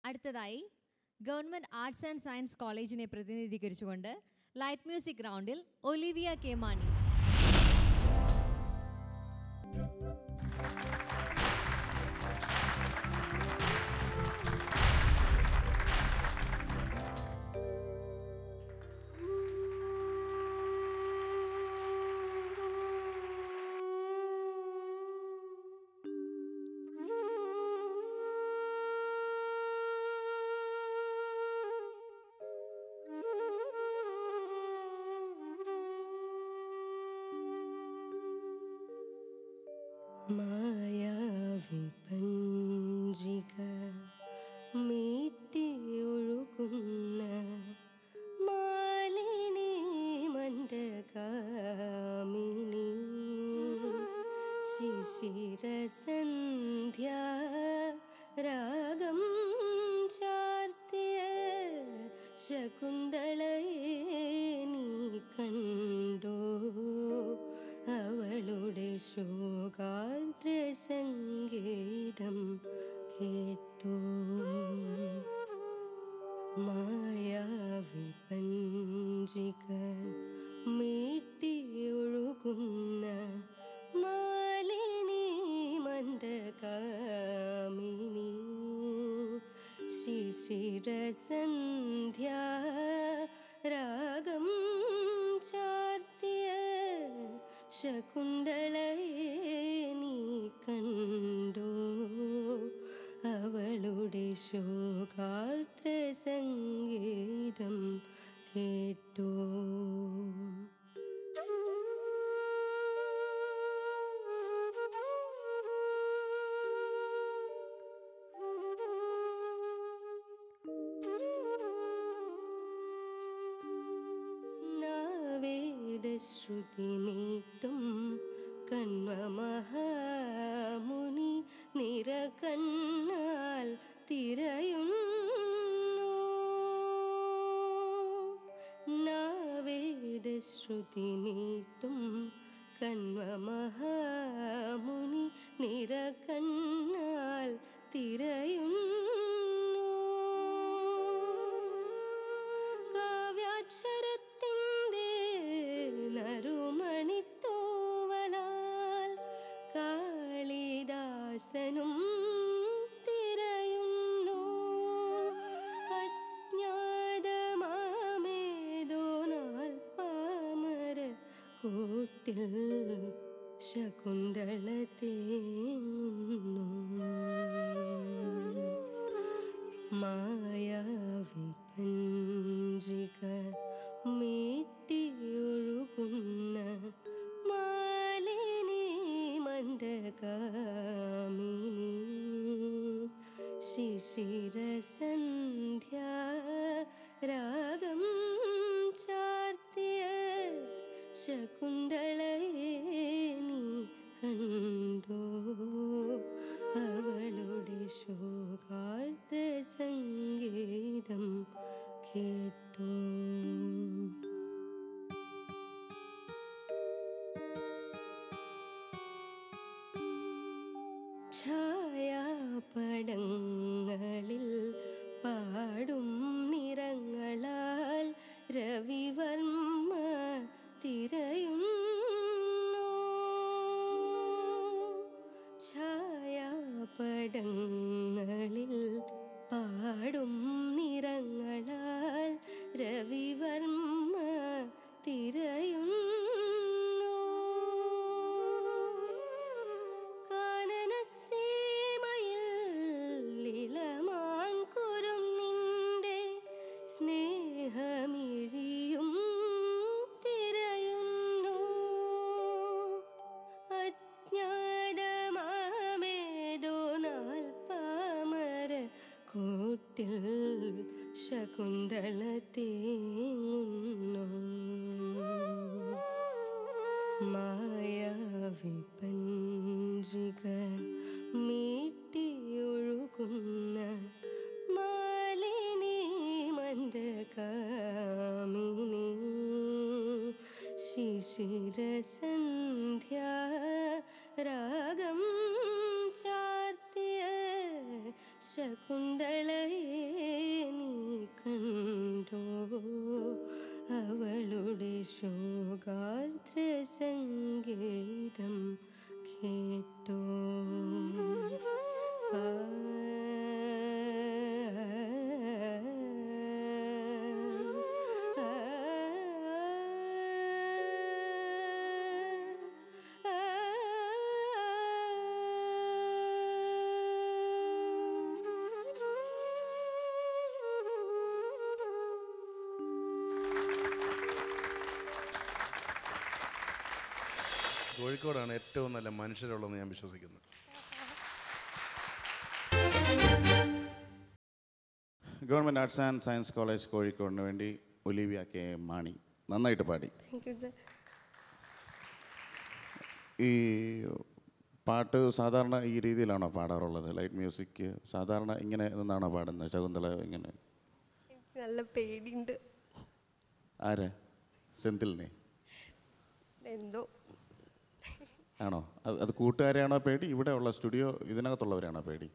അടുത്തതായി government arts and science കോളേജിനെ പ്രതിനിധീകരിച്ചുകൊണ്ട് ലൈറ്റ് മ്യൂസിക് റൗണ്ടിൽ ഒലിവിയ കെ മാണി മായാവി പഞ്ചിക മീട്ടിയൊഴുകുന്ന മാലിനി മന്ദകാമിനി ശിശിരസന്ധ്യ രാഗം ചാർത്തിയ ശകുന്തളയെ നീ കണ്ടോ അവളുടെ ശോകാർദ്ര സംഗീതം കേട്ടോ മായാവി പഞ്ചിക മീട്ടിയൊഴുകുന്ന മാലിനി മന്ദകാമിനി ശിശിരസന്ധ്യ രാഗം ചാർത്തിയ ശകുന്തളയെ നീ കണ്ടോ അവളുടെ ശോകാർദ്ര സംഗീതം കേട്ടോ നാവേദശ്രുതിമീട്ടും കണ്വമഹാമുനി നിറകണ്ണാൽ തിരയുന്നു നാവേദശ്രുതിമീട്ടും കണ്വമഹാമുനി നിറകണ്ണാൽ തിരയുന്നു കാവ്യാക്ഷരത്തിൻ്റെ നറുമണിത്തോവലാൽ കാളിദാസനും തിരയുന്നു അജ്ഞാതമാമേതോ നാൾ പാമര കൂട്ടിൽ ശകുന്തള തേങ്ങുന്നു മായാവി പഞ്ചിക മീട്ടിയൊഴുകുന്ന മാലിനി മന്ദകാമിനി ശിശിരസന്ധ്യ രാഗം ചാർത്തിയ ശകുന്തളയെ നീ കണ്ടോ അവളുടെ ശോകാർദ്ര സംഗീതം കേട്ടോ ഛായാപടങ്ങളിൽ പാടും നിറങ്ങളാൽ രവിവർമ്മ തിരയുന്നു ഛായാപടങ്ങളിൽ പാടും നിറങ്ങളാൽ രവിവർമ്മ തിരയുന്നു കാനനസീമയിൽ ഇളമാൻ കുരുന്നിൻ്റെ സ്നേഹമിഴിയും തിരയുന്നു അജ്ഞാതമാമേതോ നാൾ പാമര കൂട്ടിൽ ശകുന്തള തേങ്ങുന്നു മായാവി പഞ്ചിക മീട്ടിയൊഴുകുന്ന മാലിനി മന്ദകാമിനി ശിശിരസന്ധ്യ രാഗം ചാർത്തിയ ശകുന്തളയെ നീ കണ്ടോ അവളുടെ ശോകാർദ്ര സംഗീതം കേട്ടോ ആ കോഴിക്കോടാണ് ഏറ്റവും നല്ല മനുഷ്യരുള്ളതെന്ന് ഞാൻ വിശ്വസിക്കുന്നു government arts and science college കോഴിക്കോടിന് വേണ്ടി ഒലിവിയ കെ മാണി നന്നായിട്ട് പാടി താങ്ക് യു സർ ഈ പാട്ട് സാധാരണ ഈ രീതിയിലാണോ പാടാറുള്ളത് ലൈറ്റ് മ്യൂസിക് സാധാരണ ഇങ്ങനെ നിന്നാണോ പാടുന്നത് ശകുന്തള ഇങ്ങനെ എനിക്ക് നല്ല പേടിയുണ്ട് ആര് സെന്തിലിനെ എന്തോ ആണോ അത് അത് കൂട്ടുകാരെയാണോ പേടി ഇവിടെ ഉള്ള സ്റ്റുഡിയോ ഇതിനകത്തുള്ളവരാണോ പേടി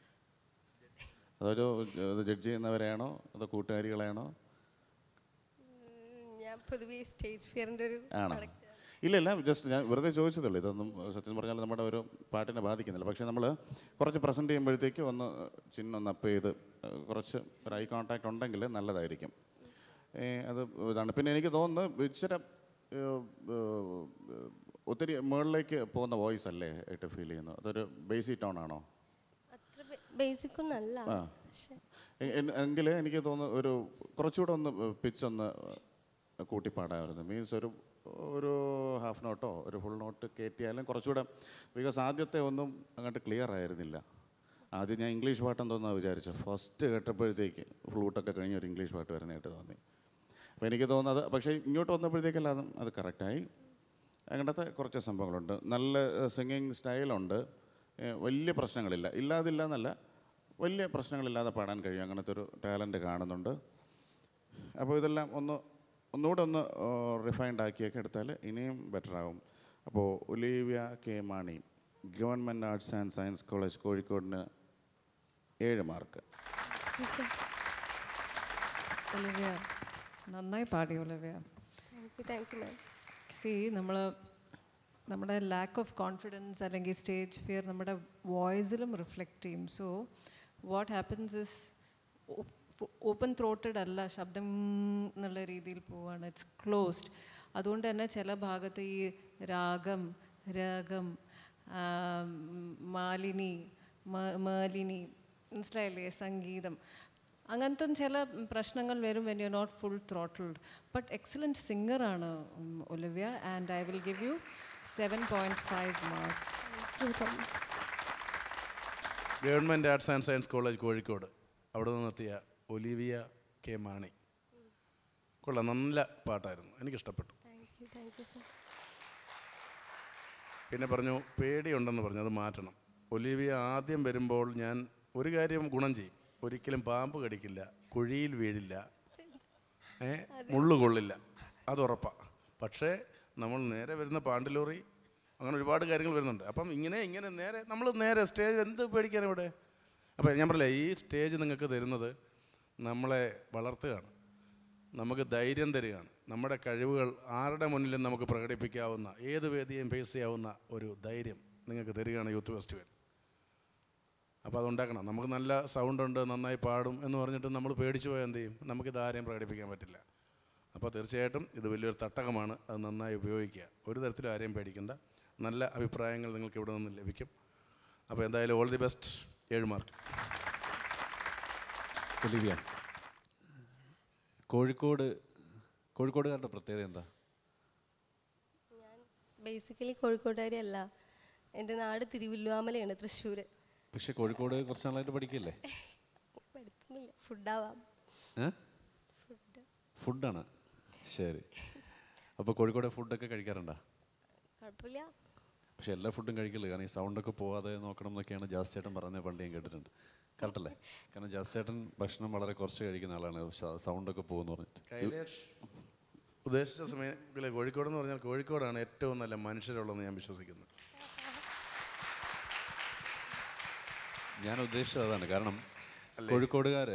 അതൊരു അത് ജഡ്ജ് ചെയ്യുന്നവരെയാണോ അതോ കൂട്ടുകാരികളെയാണോ ഉം, ഞാൻ പൊതുവേ സ്റ്റേജ് ഫിയറിൻ്റെ ഒരു ആണോ product ആണ്. ഇല്ല ഇല്ല ജസ്റ്റ് ഞാൻ വെറുതെ ചോദിച്ചതുള്ളൂ ഇതൊന്നും സത്യം പറഞ്ഞാൽ നമ്മുടെ ഒരു പാട്ടിനെ ബാധിക്കുന്നില്ല പക്ഷേ നമ്മൾ കുറച്ച് പ്രസൻറ്റ് ചെയ്യുമ്പോഴത്തേക്ക് ഒന്ന് ചിഹ്നം ഒന്ന് അപ്പ് ചെയ്ത് ഏഹ്, കുറച്ച് ഒരു ഐ കോൺടാക്ട് ഉണ്ടെങ്കിൽ നല്ലതായിരിക്കും ഏഹ്, അത് ഇതാണ് പിന്നെ എനിക്ക് തോന്നുന്നു ഇച്ചിരി ഏഹ്, ഏഹ്, ഒത്തിരി മുകളിലേക്ക് പോകുന്ന വോയിസ് അല്ലേ ആയിട്ട് ഫീൽ ചെയ്യുന്നു അതൊരു ബേസിക് ടോൺ ആണോ അത്ര ബേസിക് ഒന്നല്ല ആ. പക്ഷെ എങ്കിൽ എനിക്ക് തോന്നുന്നു ഒരു കുറച്ചുകൂടെ ഒന്ന് പിച്ച് ഒന്ന് കൂട്ടി പാടാമായിരുന്നു മീൻസ് ഒരു ഒരു ഹാഫ് നോട്ടോ ഒരു ഫുൾ നോട്ട് കയറ്റിയാലും കുറച്ചുകൂടെ ബിക്കോസ് ആദ്യത്തെ ഒന്നും അങ്ങോട്ട് ക്ലിയർ ആയിരുന്നില്ല ആദ്യം ഞാൻ ഇംഗ്ലീഷ് പാട്ടെന്ന് തോന്നുന്നു വിചാരിച്ചു ഫസ്റ്റ് കേട്ടപ്പോഴത്തേക്ക് ഫ്ലൂട്ടൊക്കെ കഴിഞ്ഞ് ഒരു ഇംഗ്ലീഷ് പാട്ട് വരുന്നതായിട്ട് തോന്നി അപ്പോൾ എനിക്ക് തോന്നുന്നത് പക്ഷേ ഇങ്ങോട്ട് വന്നപ്പോഴത്തേക്കല്ല അതും അത് കറക്റ്റായി അങ്ങനത്തെ കുറച്ച് സംഭവങ്ങളുണ്ട് നല്ല സിംഗിങ് സ്റ്റൈലുണ്ട് ഏഹ് വലിയ പ്രശ്നങ്ങളില്ല ഇല്ലാതില്ല എന്നല്ല വലിയ പ്രശ്നങ്ങളില്ലാതെ പാടാൻ കഴിയും അങ്ങനത്തെ ഒരു ടാലൻറ്റ് കാണുന്നുണ്ട് അപ്പോൾ ഇതെല്ലാം ഒന്ന് ഒന്നുകൂടെ ഒന്ന് റിഫൈൻഡ് ആക്കിയൊക്കെ എടുത്താൽ ഇനിയും ബെറ്റർ ആവും അപ്പോൾ Olivia K Mani government arts and science college കോഴിക്കോടിന് ഏഴ് മാർക്ക് ഒലിവിയ നന്നായി പാടി Olivia thank you thank you ma'am see നമ്മൾ നമ്മുടെ ലാക്ക് ഓഫ് കോൺഫിഡൻസ് അല്ലെങ്കിൽ സ്റ്റേജ് ഫിയർ നമ്മുടെ വോയിസിലും റിഫ്ലക്റ്റ് ചെയ്യും so what happens is open throated അല്ല ശബ്ദം എന്നുള്ള രീതിയിൽ പോവാണ് ഇറ്റ്സ് ക്ലോസ്ഡ് അതുകൊണ്ട് തന്നെ ചില ഭാഗത്ത് ഈ രാഗം രാഗം ആം, മാലിനി മ- മാലിനി മനസ്സിലായില്ലേ സംഗീതം അങ്ങനത്തെ ചില പ്രശ്നങ്ങൾ വരും when you not full throttled but excellent സിംഗറാണ് Olivia and I will give you seven point five marks government arts and science college Kozhikode അവിടെ നിന്നെത്തിയ ഒലിവിയ കെ മാണി കൊള്ളാം നല്ല പാട്ടായിരുന്നു എനിക്കിഷ്ടപ്പെട്ടു thank you thank you sir പിന്നെ പറഞ്ഞു പേടിയുണ്ടെന്ന് പറഞ്ഞു അത് മാറ്റണം ഒലിവിയ ആദ്യം വരുമ്പോൾ ഞാൻ ഒരു കാര്യം ഗുണം ചെയ്യും ഒരിക്കലും പാമ്പ് കടിക്കില്ല കുഴിയിൽ വീഴില്ല ഏ മുള്ളു കൊള്ളില്ല അത് ഉറപ്പാണ് പക്ഷേ നമ്മൾ നേരെ വരുന്ന പാണ്ടിലോറി അങ്ങനെ ഒരുപാട് കാര്യങ്ങൾ വരുന്നുണ്ട് അപ്പം ഇങ്ങനെ ഇങ്ങനെ നേരെ നമ്മൾ നേരെ സ്റ്റേജ് എന്ത് പേടിക്കാൻ ഇവിടെ അപ്പം ഞാൻ പറയില്ല ഈ സ്റ്റേജ് നിങ്ങൾക്ക് തരുന്നത് നമ്മളെ വളർത്തുകയാണ് നമുക്ക് ധൈര്യം തരികയാണ് നമ്മുടെ കഴിവുകൾ ആരുടെ മുന്നിലും നമുക്ക് പ്രകടിപ്പിക്കാവുന്ന ഏത് വേദിയും ഫേസ് ചെയ്യാവുന്ന ഒരു ധൈര്യം നിങ്ങൾക്ക് തരികയാണ് യൂത്ത് ഫെസ്റ്റിവൽ അപ്പോൾ അതുണ്ടാക്കണം നമുക്ക് നല്ല സൗണ്ട് ഉണ്ട് നന്നായി പാടും എന്ന് പറഞ്ഞിട്ട് നമ്മൾ പേടിച്ചു പോയാൽ എന്ത് ചെയ്യും നമുക്കിത് ആരെയും പ്രകടിപ്പിക്കാൻ പറ്റില്ല അപ്പോൾ തീർച്ചയായിട്ടും ഇത് വലിയൊരു തട്ടകമാണ് അത് നന്നായി ഉപയോഗിക്കുക ഒരു തരത്തിലും ആരെയും പേടിക്കേണ്ട നല്ല അഭിപ്രായങ്ങൾ നിങ്ങൾക്ക് ഇവിടെ നിന്ന് ലഭിക്കും അപ്പോൾ എന്തായാലും ഓൾ ദി ബെസ്റ്റ് ഏഴ് മാർക്ക് ഒലിവിയ കോഴിക്കോട് കോഴിക്കോടുകാരുടെ പ്രത്യേകത എന്താ ഞാൻ ബേസിക്കലി കോഴിക്കോട്ടുകാരി അല്ല എൻ്റെ നാട് തിരുവല്ലുവാമലയാണ് തൃശ്ശൂർ പക്ഷെ കോഴിക്കോട് കുറച്ച് നാളായിട്ട് പഠിക്കില്ലേ പഠിക്കുന്നില്ല ഫുഡാവാം ഏ ഫുഡ് ഫുഡാണ് ശരി അപ്പോൾ കോഴിക്കോട് ഫുഡൊക്കെ കഴിക്കാറുണ്ടോ കുഴപ്പമില്ല പക്ഷെ എല്ലാ ഫുഡും കഴിക്കില്ല കാരണം ഈ സൗണ്ടൊക്കെ പോവാതെ നോക്കണം എന്നൊക്കെയാണ് ജാസ് ചേട്ടൻ പറഞ്ഞ പണ്ട് ഞാൻ കേട്ടിട്ടുണ്ട് കറക്റ്റ് അല്ലേ കാരണം ജാസ് ചേട്ടൻ ഭക്ഷണം വളരെ കുറച്ച് കഴിക്കുന്ന ആളാണ് സ- സൗണ്ടൊക്കെ പോകുമെന്ന് പറഞ്ഞിട്ട് കൈലേഷ് ഉദ്ദേശിച്ച സമയത്തിലെ കോഴിക്കോട് എന്ന് പറഞ്ഞാൽ കോഴിക്കോടാണ് ഏറ്റവും നല്ല മനുഷ്യരുള്ളതെന്ന് ഞാൻ വിശ്വസിക്കുന്നു ഞാൻ ഉദ്ദേശിച്ചത് അതാണ് കാരണം കോഴിക്കോടുകാർ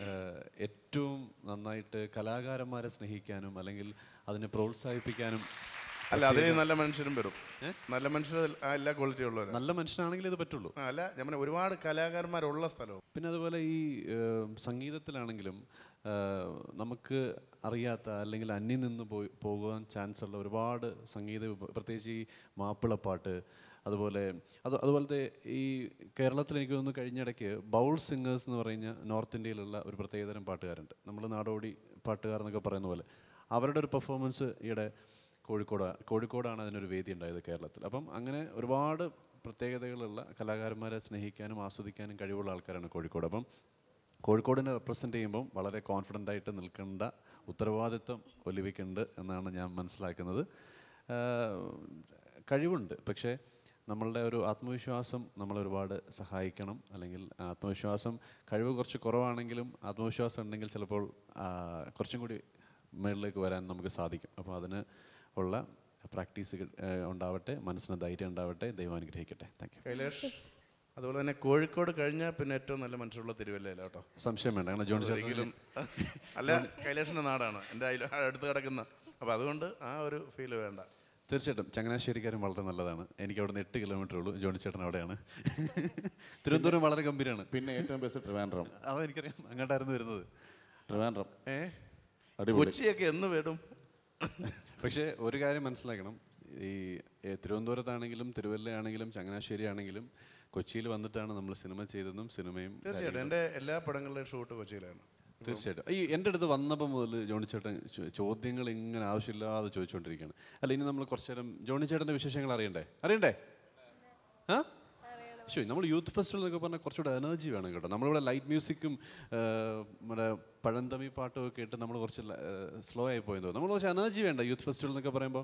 ഏറ്റവും നന്നായിട്ട് കലാകാരന്മാരെ സ്നേഹിക്കാനും അല്ലെങ്കിൽ അതിനെ പ്രോത്സാഹിപ്പിക്കാനും അല്ല അതിൽ നല്ല മനുഷ്യരും വരും നല്ല മനുഷ്യർ ആ എല്ലാ ക്വാളിറ്റി ഉള്ളവരാണ് നല്ല മനുഷ്യനാണെങ്കിൽ ഇത് പറ്റുള്ളൂ ആ, അല്ല ഞാൻ പറഞ്ഞ ഒരുപാട് കലാകാരന്മാരുള്ള സ്ഥലവും പിന്നെ അതുപോലെ ഈ ഏഹ്, സംഗീതത്തിലാണെങ്കിലും ഏഹ്, നമുക്ക് അറിയാത്ത അല്ലെങ്കിൽ അന്യം നിന്ന് പോയി പോകുവാൻ ചാൻസ് ഉള്ള ഒരുപാട് സംഗീത വിഭ- പ്രത്യേകിച്ച് ഈ മാപ്പിളപ്പാട്ട് അതുപോലെ അത് അതുപോലത്തെ ഈ കേരളത്തിൽ എനിക്ക് തോന്നുന്നു കഴിഞ്ഞിടയ്ക്ക് ബൗൾ സിംഗേഴ്സ് എന്ന് പറയുന്ന നോർത്ത് ഇന്ത്യയിലുള്ള ഒരു പ്രത്യേകതരം പാട്ടുകാരുണ്ട് നമ്മൾ നാടോടി പാട്ടുകാർ എന്നൊക്കെ പറയുന്ന പോലെ അവരുടെ ഒരു പെർഫോമൻസ് ഈയിടെ കോഴിക്കോട് കോഴിക്കോടാണ് അതിനൊരു വേദി ഉണ്ടായത് കേരളത്തിൽ അപ്പം അങ്ങനെ ഒരുപാട് പ്രത്യേകതകളുള്ള കലാകാരന്മാരെ സ്നേഹിക്കാനും ആസ്വദിക്കാനും കഴിവുള്ള ആൾക്കാരാണ് കോഴിക്കോട് അപ്പം കോഴിക്കോടിനെ റെപ്രസെൻ്റ് ചെയ്യുമ്പം വളരെ കോൺഫിഡൻ്റ് ആയിട്ട് നിൽക്കേണ്ട ഉത്തരവാദിത്വം ഒലിവിക്കുണ്ട് എന്നാണ് ഞാൻ മനസ്സിലാക്കുന്നത് ആഹ് കഴിവുണ്ട് പക്ഷേ നമ്മളുടെ ഒരു ആത്മവിശ്വാസം നമ്മളെ ഒരുപാട് സഹായിക്കണം അല്ലെങ്കിൽ ആത്മവിശ്വാസം കഴിവ് കുറച്ച് കുറവാണെങ്കിലും ആത്മവിശ്വാസം ഉണ്ടെങ്കിൽ ചിലപ്പോൾ ആഹ് കുറച്ചും കൂടി മുകളിലേക്ക് വരാൻ നമുക്ക് സാധിക്കും അപ്പോൾ അതിന് ഉള്ള പ്രാക്ടീസുകൾ ഉണ്ടാവട്ടെ മനസ്സിന് ധൈര്യം ഉണ്ടാവട്ടെ ദൈവം അനുഗ്രഹിക്കട്ടെ താങ്ക് യു കൈലാഷ് അതുപോലെ തന്നെ കോഴിക്കോട് കഴിഞ്ഞാൽ പിന്നെ ഏറ്റവും നല്ല മനുഷ്യരുള്ള തിരുവല്ലയില്ല കേട്ടോ സംശയം വേണ്ട കാരണം ജോണി ചേട്ടൻ ഒരിക്കലും അല്ല കൈലാഷിൻ്റെ നാടാണ് എൻ്റെ അതിൽ അടുത്ത് കിടക്കുന്ന അപ്പോൾ അതുകൊണ്ട് ആ ഒരു ഫീല് വേണ്ട തീർച്ചയായിട്ടും ചങ്ങനാശ്ശേരിക്കാരും വളരെ നല്ലതാണ് എനിക്ക് അവിടെ നിന്ന് എട്ട് കിലോമീറ്റർ ഉള്ളൂ ജോണി ചേട്ടൻ അവിടെയാണ് തിരുവനന്തപുരം വളരെ ഗംഭീരമാണ് പിന്നെ ഏറ്റവും ബെസ്റ്റ് ട്രിവാൻഡ്രം അതെനിക്കറിയാം അങ്ങോട്ടായിരുന്നു വരുന്നത് ട്രിവാൻഡ്രം ഏ അടിപൊളി കൊച്ചിയൊക്കെ എന്ന് വരും പക്ഷേ ഒരു കാര്യം മനസ്സിലാക്കണം ഈ ഏ, തിരുവനന്തപുരത്താണെങ്കിലും തിരുവല്ലയാണെങ്കിലും ചങ്ങനാശ്ശേരി ആണെങ്കിലും കൊച്ചിയിൽ വന്നിട്ടാണ് നമ്മൾ സിനിമ ചെയ്തതും സിനിമയും തീർച്ചയായിട്ടും എൻ്റെ എല്ലാ പടങ്ങളുടെയും ഷൂട്ട് കൊച്ചിയിലാണ് തീർച്ചയായിട്ടും ഈ എൻ്റെ അടുത്ത് വന്നപ്പോൾ മുതൽ ജോണി ചേട്ടൻ ചോ- ചോദ്യങ്ങൾ ഇങ്ങനെ ആവശ്യമില്ലാതെ ചോദിച്ചുകൊണ്ടിരിക്കുകയാണ് അല്ല ഇനി നമ്മൾ കുറച്ച് നേരം ജോണി ചേട്ടൻ്റെ വിശേഷങ്ങൾ അറിയണ്ടേ അറിയണ്ടേ ആ ശരി നമ്മൾ യൂത്ത് ഫെസ്റ്റിവൽ എന്നൊക്കെ പറഞ്ഞാൽ കുറച്ചുകൂടെ എനർജി വേണം കേട്ടോ നമ്മളിവിടെ ലൈറ്റ് മ്യൂസിക്കും നമ്മുടെ പഴന്തമി പാട്ടും ഒക്കെ ഇട്ട് നമ്മൾ കുറച്ച് സ്ലോ ആയി പോയെന്ന് തോന്നുന്നു നമ്മൾ കുറച്ച് എനർജി വേണ്ട യൂത്ത് ഫെസ്റ്റിവൽ എന്നൊക്കെ പറയുമ്പോൾ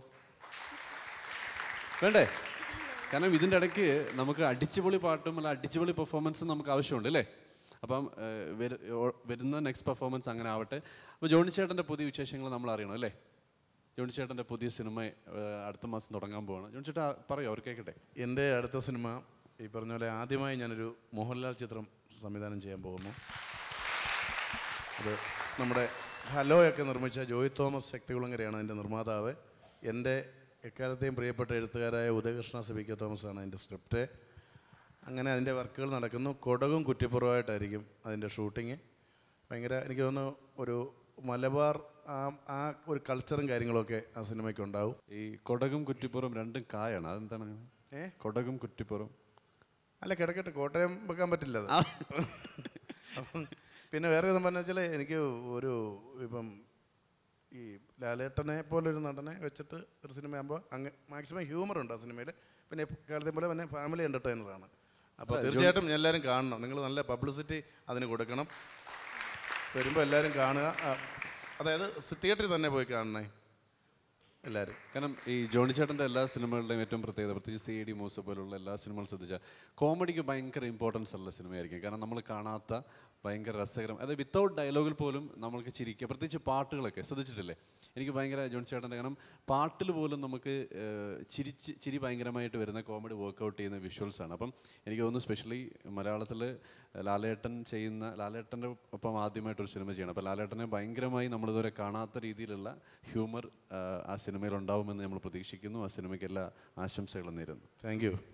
വേണ്ടേ കാരണം ഇതിൻ്റെ ഇടയ്ക്ക് നമുക്ക് അടിച്ചുപൊളി പാട്ടും അല്ല അടിച്ചുപൊളി പെർഫോമൻസും നമുക്ക് ആവശ്യമുണ്ട് അല്ലേ അപ്പം ഏഹ്, വരു- ഓ- വരുന്ന നെക്സ്റ്റ് പെർഫോമൻസ് അങ്ങനെ ആവട്ടെ അപ്പോൾ ജോണി ചേട്ടൻ്റെ പുതിയ വിശേഷങ്ങൾ നമ്മൾ അറിയണം അല്ലേ ജോണി ചേട്ടൻ്റെ പുതിയ സിനിമ ഏഹ്, അടുത്ത മാസം തുടങ്ങാൻ പോവാണ് ജോണി ചേട്ടാ പറയോ അവർ കേൾക്കട്ടെ എൻ്റെ അടുത്ത സിനിമ ഈ പറഞ്ഞ പോലെ ആദ്യമായി ഞാനൊരു മോഹൻലാൽ ചിത്രം സംവിധാനം ചെയ്യാൻ പോകുന്നു അത് നമ്മുടെ ഹലോയൊക്കെ നിർമ്മിച്ച ജോയ് തോമസ് ശക്തികുളങ്ങരയാണ് അതിൻ്റെ നിർമ്മാതാവ് എൻ്റെ എക്കാലത്തെയും പ്രിയപ്പെട്ട എഴുത്തുകാരായ ഉദയകൃഷ്ണ സി കെ തോമസ് ആണ് അതിൻ്റെ സ്ക്രിപ്റ്റ് അങ്ങനെ അതിൻ്റെ വർക്കുകൾ നടക്കുന്നു കൊടകും കുറ്റിപ്പുറമായിട്ടായിരിക്കും അതിൻ്റെ ഷൂട്ടിങ് ഭയങ്കര എനിക്ക് തോന്നുന്നു ഒരു മലബാർ ആ ആ ഒരു കൾച്ചറും കാര്യങ്ങളൊക്കെ ആ സിനിമയ്ക്ക് ഉണ്ടാവും ഈ കൊടകും കുറ്റിപ്പുറം രണ്ടും കായാണ് അതെന്താണ് അങ്ങനെ ഏ? കൊടകും കുറ്റിപ്പുറം അല്ല കിടക്കട്ടെ കോട്ടയം വെക്കാൻ പറ്റില്ല അത് അപ്പം പിന്നെ വേറെ ഇതെന്ന് പറഞ്ഞാൽ വെച്ചാൽ എനിക്ക് ഒരു ഇപ്പം ഈ ലാലേട്ടനെ പോലൊരു നടനെ വെച്ചിട്ട് ഒരു സിനിമയാകുമ്പോൾ അങ്ങ് മാക്സിമം ഹ്യൂമർ ഉണ്ട് ആ സിനിമയിൽ പിന്നെ കാലത്തെ പോലെ തന്നെ ഫാമിലി എൻ്റർടൈനറാണ് അപ്പോൾ തീർച്ചയായിട്ടും എല്ലാവരും കാണണം നിങ്ങൾ നല്ല പബ്ലിസിറ്റി അതിന് കൊടുക്കണം വരുമ്പോൾ എല്ലാവരും കാണുക ആ, അതായത് തിയേറ്ററിൽ തന്നെ പോയി കാണണേ എല്ലാവരും കാരണം ഈ ജോണി ചേട്ടൻ്റെ എല്ലാ സിനിമകളുടെയും ഏറ്റവും പ്രത്യേകത പ്രത്യേകിച്ച് സി ഡി മൂസ പോലുള്ള എല്ലാ സിനിമകളും ശ്രദ്ധിച്ചാൽ കോമഡിക്ക് ഭയങ്കര ഇമ്പോർട്ടൻസ് ഉള്ള സിനിമയായിരിക്കും കാരണം നമ്മൾ കാണാത്ത ഭയങ്കര രസകരം അതായത് വിത്തൗട്ട് ഡയലോഗിൽ പോലും നമ്മൾക്ക് ചിരിക്കുക പ്രത്യേകിച്ച് പാട്ടുകളൊക്കെ ശ്രദ്ധിച്ചിട്ടില്ലേ എനിക്ക് ഭയങ്കര ജോണി ചേട്ടൻ്റെ കാരണം പാട്ടിൽ പോലും നമുക്ക് ഏഹ്, ചിരിച്ച് ചിരി ഭയങ്കരമായിട്ട് വരുന്ന കോമഡി വർക്കൗട്ട് ചെയ്യുന്ന വിഷ്വൽസ് ആണ് അപ്പം എനിക്ക് തോന്നുന്നു സ്പെഷ്യലി മലയാളത്തിൽ ലാലേട്ടൻ ചെയ്യുന്ന ലാലേട്ടൻ്റെ ഒപ്പം ആദ്യമായിട്ടൊരു സിനിമ ചെയ്യണം അപ്പോൾ ലാലേട്ടനെ ഭയങ്കരമായി നമ്മളിതുവരെ കാണാത്ത രീതിയിലുള്ള ഹ്യൂമർ ആ സിനിമയിൽ ഉണ്ടാവുമെന്ന് നമ്മൾ പ്രതീക്ഷിക്കുന്നു ആ സിനിമയ്ക്ക് എല്ലാ ആശംസകളും നേരുന്നു താങ്ക് യു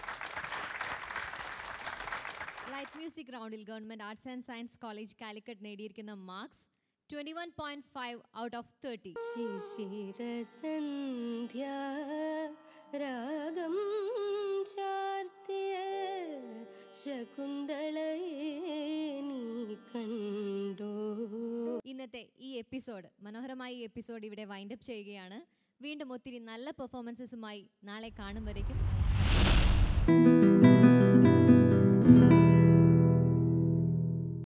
ലൈറ്റ് മ്യൂസിക് റൗണ്ടിൽ government arts and science college Calicut നേടിയിരിക്കുന്ന marks twenty one point five out of thirty ശിശിരസന്ധ്യ രാഗം ചാർത്തിയ ശകുന്തളയെ നീ കണ്ടോ ഇന്നത്തെ ഈ എപ്പിസോഡ് മനോഹരമായ ഈ എപ്പിസോഡ് ഇവിടെ വൈൻഡപ്പ് ചെയ്യുകയാണ് വീണ്ടും ഒത്തിരി നല്ല പെർഫോമൻസസുമായി നാളെ കാണും വരയ്ക്കും നമസ്കാരം